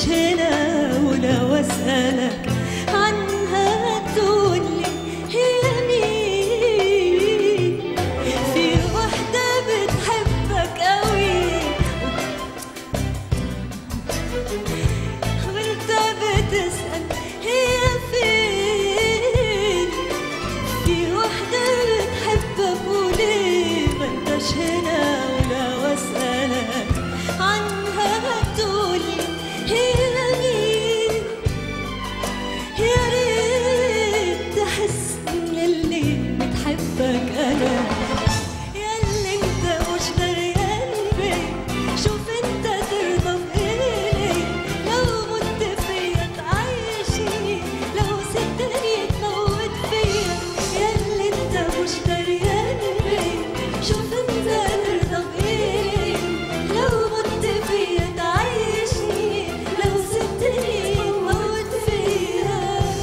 هنا ولو اسالك عنها تقولي هي مين في واحدة بتحبك قوي وانت بتسأل هي فين في واحدة بتحبك وليه ما انتش هنا ولو اسألك عنها تقولي هي مين يا ريت تحس ان اللي بتحبك انا ياللي انت مش دريان بيه شوف انت ترضى بايه لو مت فيا تعيشني لو سبتني تموت فيا ياللي انت مش دريان بيه شوف انت ترضى بايه لو مت فيا تعيشني لو سبتني تموت فيا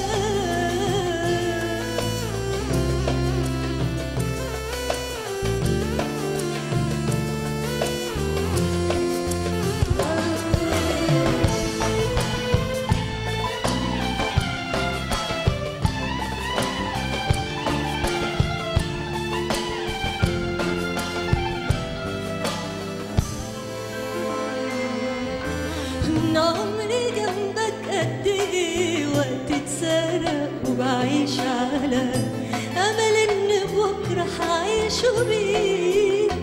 من عمري جنبك قد ايه وقت اتسرق وبعيش على امل ان بكره هعيشه بيك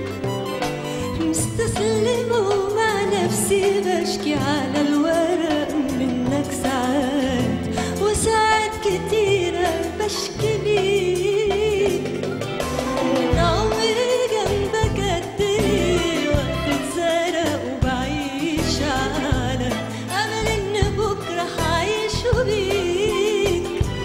مستسلمة ومع نفسي بشكي على الورق منك ساعات وساعات كتيرة بشكي ليك من عمري جنبك قد ايه وقت اتسرق وبعيش على امل ان بكره هعيشه بيك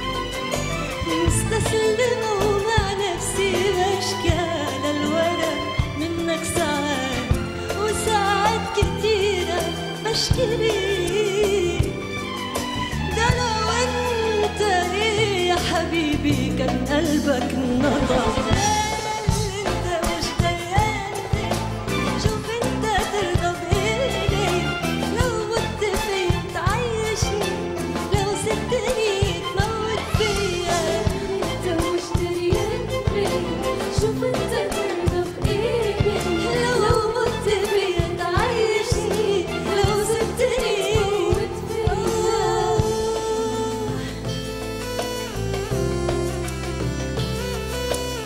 مستسلمة ومع نفسي بشكي على الورق منك ساعات وساعات كتيرة بشكي ليك ده لو انت ايه يا حبيبي كان قلبك نضف انت مش دريان بيه. شوف انت ترضى بايه لو مت فيا تعيشني لو سبتني تموت فيا انت مش دريان بيه شوف انت ترضى بايه لو مت فيا تعيشني لو سبتني تموت فيا آه.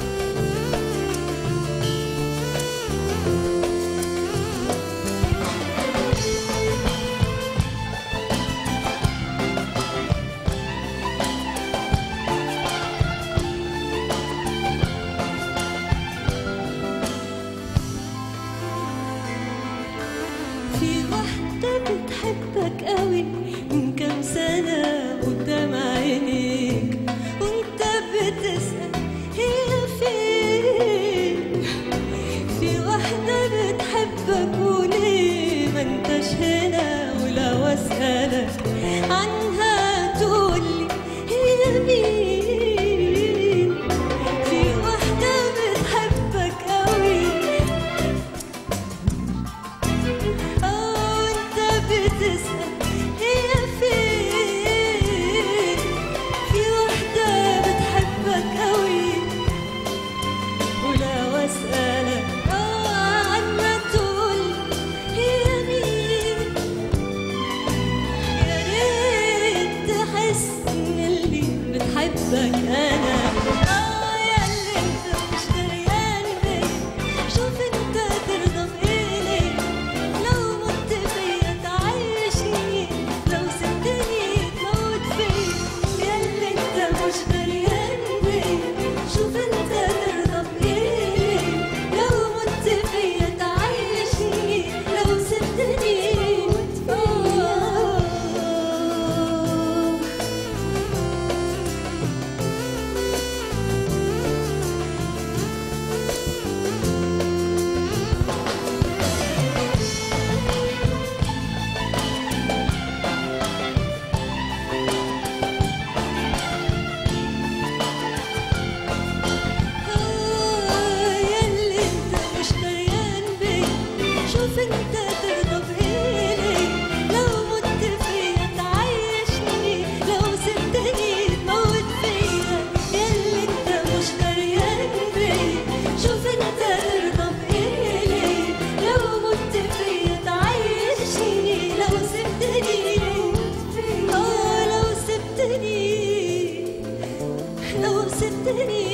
سبتني